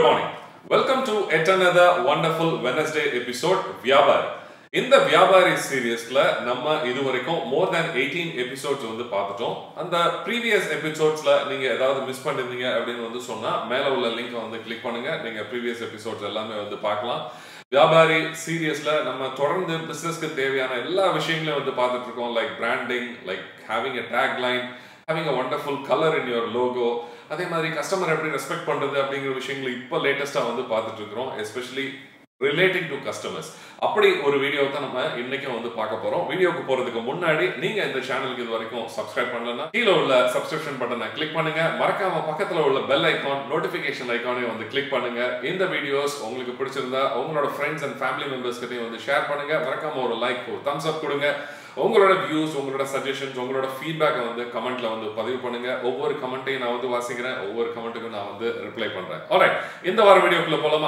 morning welcome to எட் another wonderful Wednesday episode வியாபாரி இந்த வியாபாரி சீரியஸ்ல நம்ம இது வரைக்கும் மோர் தேன் எயிட்டீன் எபிசோட்ஸ் வந்து பார்த்துட்டோம் அந்த ப்ரீவியஸ் எபிசோட்ஸ்ல நீங்க ஏதாவது மிஸ் பண்ணிருந்தீங்க அப்படின்னு வந்து சொன்னா மேல உள்ள லிங்க் வந்து கிளிக் பண்ணுங்க நீங்க ப்ரீவியஸ் எபிசோட்ஸ் எல்லாமே வந்து பார்க்கலாம் வியாபாரி சீரியஸ்ல நம்ம தொடர்ந்து பிசினஸ்க்கு தேவையான எல்லா விஷயங்களையும் வந்து பார்த்துட்டு இருக்கோம் like branding like having a tag line having a wonderful colour in your logo அதே மாதிரி கஸ்டமர் எப்படி ரெஸ்பெக்ட் பண்றது அப்படிங்கிற விஷயங்களை இப்போ லேட்டஸ்டா வந்து பார்த்துட்டு இருக்கிறோம் எஸ்பெஷலி ரிலேட்டிங் டு கஸ்டமர்ஸ் அப்படி ஒரு வீடியோ தான் நம்ம இன்னைக்கும் வந்து பார்க்க போறோம் வீடியோக்கு போறதுக்கு முன்னாடி நீங்க இந்த சேனலுக்கு இது வரைக்கும் சப்ஸ்கிரைப் பண்ணலன்னா கீழே உள்ள சப்ஸ்கிரிப்ஷன் பட்டனை கிளிக் பண்ணுங்க மறக்காம பக்கத்துல உள்ள பெல் ஐகான் நோட்டிபிகேஷன் ஐகானையும் வந்து கிளிக் பண்ணுங்க இந்த வீடியோஸ் உங்களுக்கு பிடிச்சிருந்தா உங்களோட ஃப்ரெண்ட்ஸ் அண்ட் ஃபேமிலி மெம்பர்ஸ் கிட்டையும் வந்து ஷேர் பண்ணுங்க மறக்காம ஒரு லைக் ஒரு தம்ஸ் அப் கொடுங்க உங்களோட வியூஸ் உங்களோட சஜஷன்ஸ் உங்களோட ஃபீட்பேக்கை வந்து கமெண்ட்ல வந்து பதிவு பண்ணுங்க ஒவ்வொரு கமெண்ட்டையும் நான் வந்து வாசிக்கிறேன் ஒவ்வொரு கமெண்ட்டுக்கும் நான் வந்து ரிப்ளை பண்றேன் ஆல்ரைட் இந்த வார வீடியோக்குள்ள போலாமா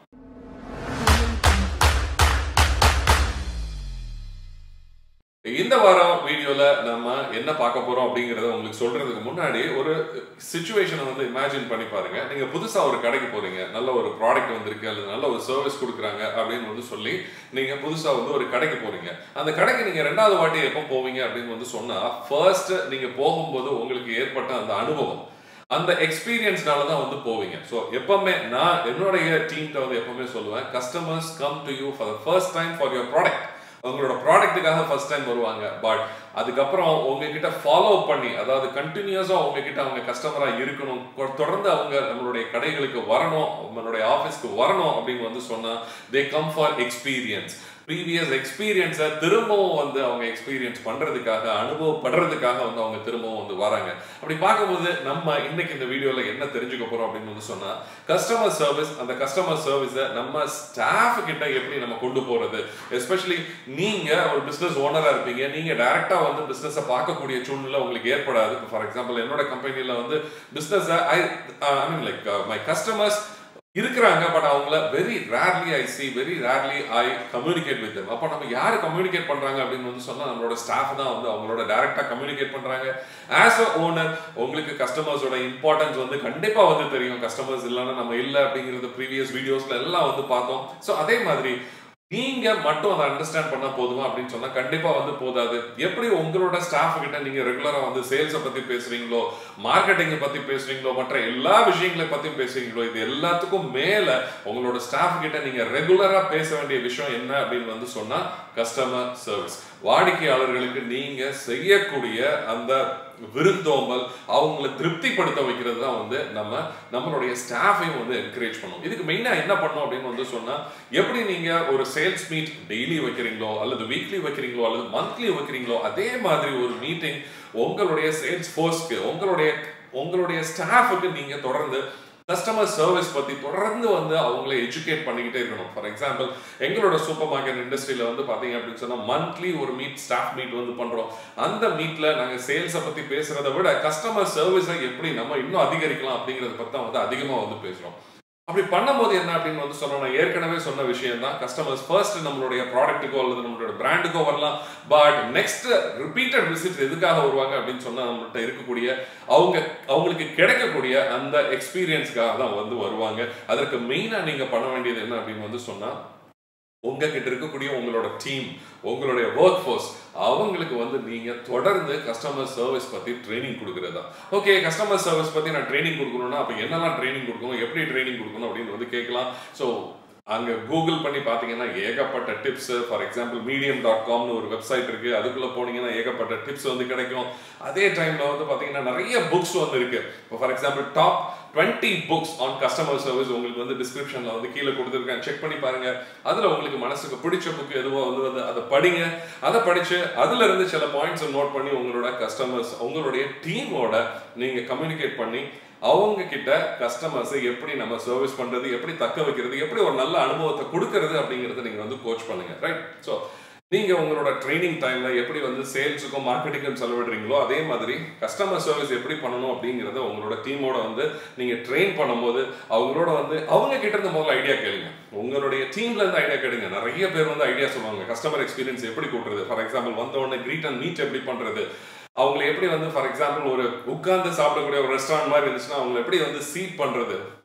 இந்த வாரம் வீடியோல நம்ம என்ன பார்க்க போறோம் அப்படிங்கறத உங்களுக்கு சொல்றதுக்கு முன்னாடி ஒரு சுச்சுவேஷனை வந்து இமேஜின் பண்ணி பாருங்க நீங்க புதுசா ஒரு கடைக்கு போறீங்க நல்ல ஒரு ப்ராடக்ட் வந்திருக்கு அல்லது நல்ல ஒரு சர்வீஸ் கொடுக்குறாங்க அப்படின்னு வந்து சொல்லி நீங்க புதுசா வந்து ஒரு கடைக்கு போறீங்க அந்த கடைக்கு நீங்க ரெண்டாவது வாட்டி எப்போ போவீங்க அப்படின்னு வந்து சொன்னா ஃபர்ஸ்ட் நீங்க போகும்போது உங்களுக்கு ஏற்பட்ட அந்த அனுபவம் அந்த எக்ஸ்பீரியன்ஸ்னால தான் வந்து போவீங்க ஸோ எப்பவுமே நான் என்னுடைய டீம்கிட்ட வந்து எப்பவுமே சொல்லுவேன் customers come to you for the first time for your product உங்களோட ப்ராடக்ட்டுக்காக ஃபர்ஸ்ட் டைம் வருவாங்க பட் அதுக்கப்புறம் உங்ககிட்ட ஃபாலோ பண்ணி அதாவது கண்டினியூஸாக உங்ககிட்ட அவங்க கஸ்டமராக இருக்கணும் கொ- தொடர்ந்து அவங்க நம்மளுடைய கடைகளுக்கு வரணும் நம்மளுடைய ஆஃபீஸ்க்கு வரணும் அப்படின்னு வந்து சொன்னால் they come for experience previous எக்ஸ்பீரியன்ஸை திரும்பவும் வந்து அவங்க எக்ஸ்பீரியன்ஸ் பண்றதுக்காக அனுபவப்படுறதுக்காக வந்து அவங்க திரும்பவும் வந்து வராங்க அப்படி பார்க்கும்போது நம்ம இன்னைக்கு இந்த வீடியோல என்ன தெரிஞ்சுக்க போறோம் அப்படின்னு வந்து சொன்னா கஸ்டமர் சர்வீஸ் அந்த கஸ்டமர் சர்வீஸை நம்ம ஸ்டாஃப் கிட்ட எப்படி நம்ம கொண்டு போறது எஸ்பெஷலி நீங்க ஒரு பிசினஸ் ஓனரா இருப்பீங்க நீங்க டைரக்டா வந்து பிசினஸை பார்க்கக்கூடிய சூழ்நிலை உங்களுக்கு ஏற்படாது ஃபார் எக்ஸாம்பிள் என்னோட கம்பெனில வந்து business I I mean like my customers இருக்கிறாங்க பட் அவங்கள very rarely I see very rarely I communicate with அப்போ நம்ம யார் கம்யூனிகேட் பண்றாங்க அப்படின்னு வந்து சொன்னா நம்மளோட ஸ்டாஃப் தான் வந்து அவங்களோட டைரக்டா கம்யூனிகேட் பண்றாங்க ஆஸ் அ ஓனர் உங்களுக்கு கஸ்டமர்ஸோட இம்பார்ட்டன்ஸ் வந்து கண்டிப்பா வந்து தெரியும் கஸ்டமர்ஸ் இல்லைன்னா நம்ம இல்லை அப்படிங்கிறது ப்ரீவியஸ் வீடியோஸ்ல எல்லாம் வந்து பார்த்தோம் ஸோ அதே மாதிரி நீங்க மட்டும் அதை அண்டர்ஸ்டாண்ட் பண்ணா போதுமா அப்படின்னு சொன்னா கண்டிப்பா வந்து போதாது எப்படி உங்களோட ஸ்டாஃப் கிட்ட நீங்க ரெகுலரா வந்து சேல்ஸை பத்தி பேசுறீங்களோ மார்க்கெட்டிங்கை பத்தி பேசுறீங்களோ மற்ற எல்லா விஷயங்களை பத்தியும் பேசுறீங்களோ இது எல்லாத்துக்கும் மேல உங்களோட ஸ்டாஃப் கிட்ட நீங்க ரெகுலரா பேச வேண்டிய விஷயம் என்ன அப்படின்னு வந்து சொன்னா கஸ்டமர் சர்வீஸ் வாடிக்கையாளர்களுக்கு நீங்க செய்யக்கூடிய அந்த விருந்தோம்பல் அவங்கள திருப்திப்படுத்த வைக்கிறது தான் வந்து நம்ம நம்மளுடைய ஸ்டாஃபையும் வந்து என்கரேஜ் பண்ணும் இதுக்கு மெயினா என்ன பண்ணோம் அப்படின்னு வந்து சொன்னா எப்படி நீங்க ஒரு சேல்ஸ் மீட் டெய்லி வைக்கிறீங்களோ அல்லது வீக்லி வைக்கிறீங்களோ அல்லது மந்த்லி வைக்கிறீங்களோ அதே மாதிரி ஒரு மீட்டிங் உங்களுடைய சேல்ஸ் ஃபோர்ஸ்க்கு உங்களுடைய உங்களுடைய ஸ்டாஃபுக்கு நீங்க தொடர்ந்து கஸ்டமர் சர்வீஸ் பத்தி தொடர்ந்து வந்து அவங்கள எஜுகேட் பண்ணிக்கிட்டே இருக்கணும் ஃபார் எக்ஸாம்பிள் எங்களோட சூப்பர் மார்க்கெட் இண்டஸ்ட்ரியில வந்து பாத்தீங்க அப்படின்னு சொன்னா மந்த்லி ஒரு மீட் ஸ்டாஃப் மீட் வந்து பண்றோம் அந்த மீட்ல நாங்க சேல்ஸை பத்தி பேசுறதை விட கஸ்டமர் சர்வீஸை எப்படி நம்ம இன்னும் அதிகரிக்கலாம் அப்படிங்கறத பத்தி தான் வந்து அதிகமா வந்து பேசுறோம் அப்படி பண்ணும்போது என்ன அப்படின்னு வந்து சொன்னா நான் ஏற்கனவே சொன்ன விஷயம் தான் கஸ்டமர்ஸ் ஃபர்ஸ்ட் நம்மளுடைய ப்ராடக்ட்டுக்கோ அல்லது நம்மளோட பிராண்டுக்கோ வரலாம் பட் நெக்ஸ்ட் ரிப்பீட்டட் விசிட் எதுக்காக வருவாங்க அப்படின்னு சொன்னா நம்மள்ட்ட இருக்கக்கூடிய அவங்க அவங்களுக்கு கிடைக்கக்கூடிய அந்த எக்ஸ்பீரியன்ஸ்க்காக தான் வந்து வருவாங்க அதற்கு மெயினா நீங்க பண்ண வேண்டியது என்ன அப்படின்னு வந்து சொன்னா உங்ககிட்ட இருக்கக்கூடிய உங்களோட டீம் உங்களுடைய ஒர்க் ஃபோர்ஸ் அவங்களுக்கு வந்து நீங்க தொடர்ந்து கஸ்டமர் சர்வீஸ் பத்தி ட்ரைனிங் கொடுக்கறதா ஓகே கஸ்டமர் சர்வீஸ் பத்தி நான் ட்ரைனிங் கொடுக்கணும்னா அப்ப என்னெல்லாம் ட்ரைனிங் கொடுக்கணும் எப்படி ட்ரைனிங் கொடுக்கணும் அப்படின்னு வந்து கேட்கலாம் ஸோ அங்க கூகுள் பண்ணி பார்த்தீங்கன்னா ஏகப்பட்ட tips for example medium dot காம்னு ஒரு வெப்சைட் இருக்கு அதுக்குள்ள போனீங்கன்னா ஏகப்பட்ட டிப்ஸ் வந்து கிடைக்கும் அதே டைம்ல வந்து பாத்தீங்கன்னா நிறைய புக்ஸ் வந்து இருக்கு இப்போ for example top twenty books on customer service உங்களுக்கு வந்து டிஸ்கிரிப்ஷன்ல வந்து கீழே கொடுத்துருக்கேன் செக் பண்ணி பாருங்க அதுல உங்களுக்கு மனசுக்கு பிடிச்ச புக் எதுவோ வந்து வந்து அதை படிங்க அதை படிச்சு அதுல இருந்து சில பாயிண்ட்ஸ் நோட் பண்ணி உங்களோட கஸ்டமர்ஸ் உங்களுடைய டீமோட நீங்க கம்யூனிகேட் பண்ணி அவங்க கிட்ட கஸ்டமர்ஸை எப்படி நம்ம சர்வீஸ் பண்றது எப்படி தக்க வைக்கிறது எப்படி ஒரு நல்ல அனுபவத்தை கொடுக்கறது அப்படிங்கறத நீங்க வந்து கோச் பண்ணுங்க ரைட் ஸோ நீங்க உங்களோட ட்ரைனிங் டைம்ல எப்படி வந்து சேல்ஸுக்கும் மார்க்கெட்டிங்கும் செலவிடுறீங்களோ அதே மாதிரி கஸ்டமர் சர்வீஸ் எப்படி பண்ணணும் அப்படிங்கறத உங்களோட டீமோட வந்து நீங்க ட்ரெயின் பண்ணும்போது அவங்களோட வந்து அவங்க கிட்ட இருந்து முதல்ல ஐடியா கேளுங்க உங்களுடைய டீம்ல இருந்து ஐடியா கேளுங்க நிறைய பேர் வந்து ஐடியா சொல்லுவாங்க கஸ்டமர் எக்ஸ்பீரியன்ஸ் எப்படி கூட்டுறது ஃபார் எக்ஸாம்பிள் வந்த உடனே கிரீட் அண்ட் மீட் எப்படி பண்றது அவங்களை எப்படி வந்து ஃபார் எக்ஸாம்பிள் ஒரு உட்கார்ந்து சாப்பிடக்கூடிய ஒரு ரெஸ்டாரண்ட் மாதிரி இருந்துச்சுன்னா அவங்களை எப்படி வந்து சீட் பண்றது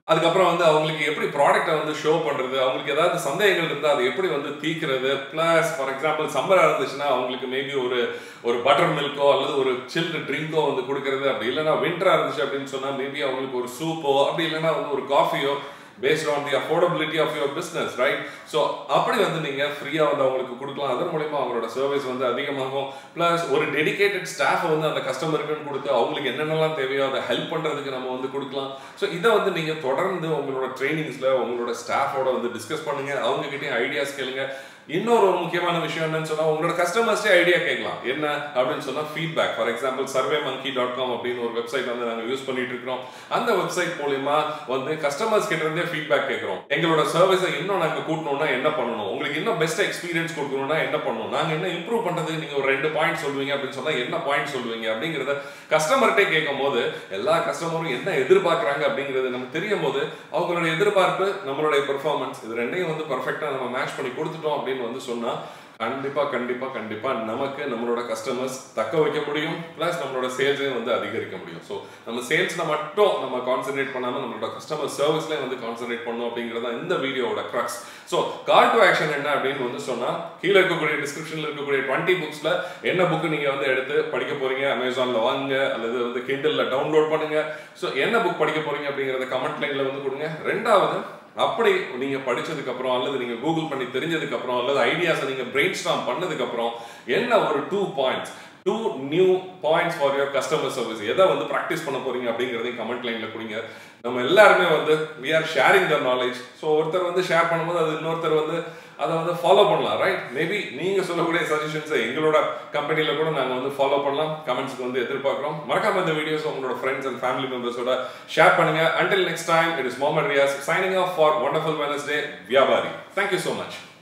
அதுக்கப்புறம் வந்து அவங்களுக்கு எப்படி ப்ராடக்ட்டை வந்து ஷோ பண்றது அவங்களுக்கு ஏதாவது சந்தேகங்கள் இருந்தால் அதை எப்படி வந்து தீக்கிறது ப்ளஸ் ஃபார் எக்ஸாம்பிள் சம்மராக இருந்துச்சுன்னா அவங்களுக்கு மேபி ஒரு ஒரு பட்டர் மில்க்கோ அல்லது ஒரு சில்டு ட்ரிங்கோ வந்து கொடுக்கறது அப்படி இல்லைன்னா வின்டராக இருந்துச்சு அப்படின்னு சொன்னால் மேபி அவங்களுக்கு ஒரு சூப்போ அப்படி இல்லைன்னா வந்து ஒரு காஃபியோ based on the affordability of your business right so அப்படி வந்து நீங்கள் ஃப்ரீயாக வந்து அவங்களுக்கு கொடுக்கலாம் அதன் மூலிமா அவங்களோட சர்வீஸ் வந்து அதிகமாகும் ப்ளஸ் ஒரு டெடிகேட்டட் ஸ்டாஃபை வந்து அந்த கஸ்டமருக்குன்னு கொடுத்து அவங்களுக்கு என்னென்னலாம் தேவையோ அதை ஹெல்ப் பண்ணுறதுக்கு நம்ம வந்து கொடுக்கலாம் ஸோ இதை வந்து நீங்கள் தொடர்ந்து உங்களோட ட்ரைனிங்ஸில் உங்களோட ஸ்டாஃபோட வந்து டிஸ்கஸ் பண்ணுங்கள் அவங்ககிட்டயும் ஐடியாஸ் கேளுங்க இன்னொரு ஒரு முக்கியமான விஷயம் என்னன்னு சொன்னா உங்களோட கஸ்டமர்ஸ்டே ஐடியா கேட்கலாம் என்ன அப்படின்னு சொன்னா feedback for example Survey Monkey dot com அப்படின்னு ஒரு வெப்சைட் வந்து நாங்கள் யூஸ் பண்ணிட்டு இருக்கிறோம் அந்த வெப்சைட் மூலியமா வந்து கஸ்டமர்ஸ் கிட்ட இருந்தே ஃபீட்பேக் கேட்குறோம் எங்களோட சர்வீஸை இன்னும் நாங்கள் கூட்டணும்னா என்ன பண்ணணும் உங்களுக்கு இன்னும் பெஸ்ட் எக்ஸ்பீரியன்ஸ் கொடுக்கணும்னா என்ன பண்ணணும் நாங்கள் என்ன இம்ப்ரூவ் பண்றதுக்கு நீங்க ஒரு ரெண்டு பாயிண்ட் சொல்லுவீங்க அப்படின்னு சொன்னா என்ன பாயிண்ட் சொல்லுவீங்க அப்படிங்கிறத கஸ்டமர்கிட்டே கேட்கும் போது எல்லா கஸ்டமரும் என்ன எதிர்பார்க்குறாங்க அப்படிங்கிறது நமக்கு தெரியும் போது அவங்களோட எதிர்பார்ப்பு நம்மளுடைய பெர்ஃபார்மன்ஸ் இது ரெண்டையும் வந்து பர்ஃபெக்டாக நம்ம மேட்ச் பண்ணி கொடுத்துட்டோம் அப்படின்னு வந்து சொன்னா கண்டிப்பா கண்டிப்பா கண்டிப்பா நமக்கு நம்மளோட கஸ்டமர்ஸ் தக்க வைக்க முடியும் பிளஸ் நம்மளோட சேல்ஸையும் வந்து அதிகரிக்க முடியும் ஸோ நம்ம சேல்ஸ்ல மட்டும் நம்ம கான்சென்ட்ரேட் பண்ணாம நம்மளோட கஸ்டமர் சர்வீஸ்ல வந்து கான்சென்ட்ரேட் பண்ணணும் அப்படிங்கிறது தான் இந்த வீடியோவோட crux so call to action என்ன அப்படின்னு வந்து சொன்னா கீழே இருக்கக்கூடிய டிஸ்கிரிப்ஷன்ல இருக்கக்கூடிய டுவெண்ட்டி புக்ஸ்ல என்ன புக் நீங்க வந்து எடுத்து படிக்க போறீங்க அமேசான்ல வாங்குங்க அல்லது வந்து கிண்டல்ல டவுன்லோட் பண்ணுங்க ஸோ என்ன புக் படிக்க போறீங்க அப்படிங்கறத கமெண்ட் லைன்ல வந்து கொடுங்க ரெண்டாவது அப்படி நீங்க படிச்சதுக்கு அப்புறம் அல்லது நீங்க கூகுள் பண்ணி தெரிஞ்சதுக்கு அப்புறம் அல்லது ஐடியாஸை நீங்க பிரெயின் ஸ்டாம் பண்ணதுக்கு அப்புறம் என்ன ஒரு two points two new points for your customer service எதை வந்து ப்ராக்டிஸ் பண்ண போறீங்க அப்படிங்கிறதையும் கமெண்ட் லைன்ல கொடுங்க நம்ம எல்லாருமே வந்து we are sharing the knowledge so ஒருத்தர் வந்து ஷேர் பண்ணும்போது அது இன்னொருத்தர் வந்து அதை வந்து ஃபாலோ பண்ணலாம் ரைட் மேபி நீங்க சொல்லக்கூடிய சஜஷன்ஸை எங்களோட கம்பெனில கூட நாங்கள் வந்து ஃபாலோ பண்ணலாம் கமெண்ட்ஸ்க்கு வந்து எதிர்பார்க்குறோம் மறக்காம இந்த வீடியோஸ் உங்களோட ஃப்ரெண்ட்ஸ் அண்ட் ஃபேமிலி மெம்பர்ஸோட ஷேர் பண்ணுங்க until next time it is Momin Riaz signing off for wonderful Wednesday வியாபாரி தேங்க்யூ ஸோ மச்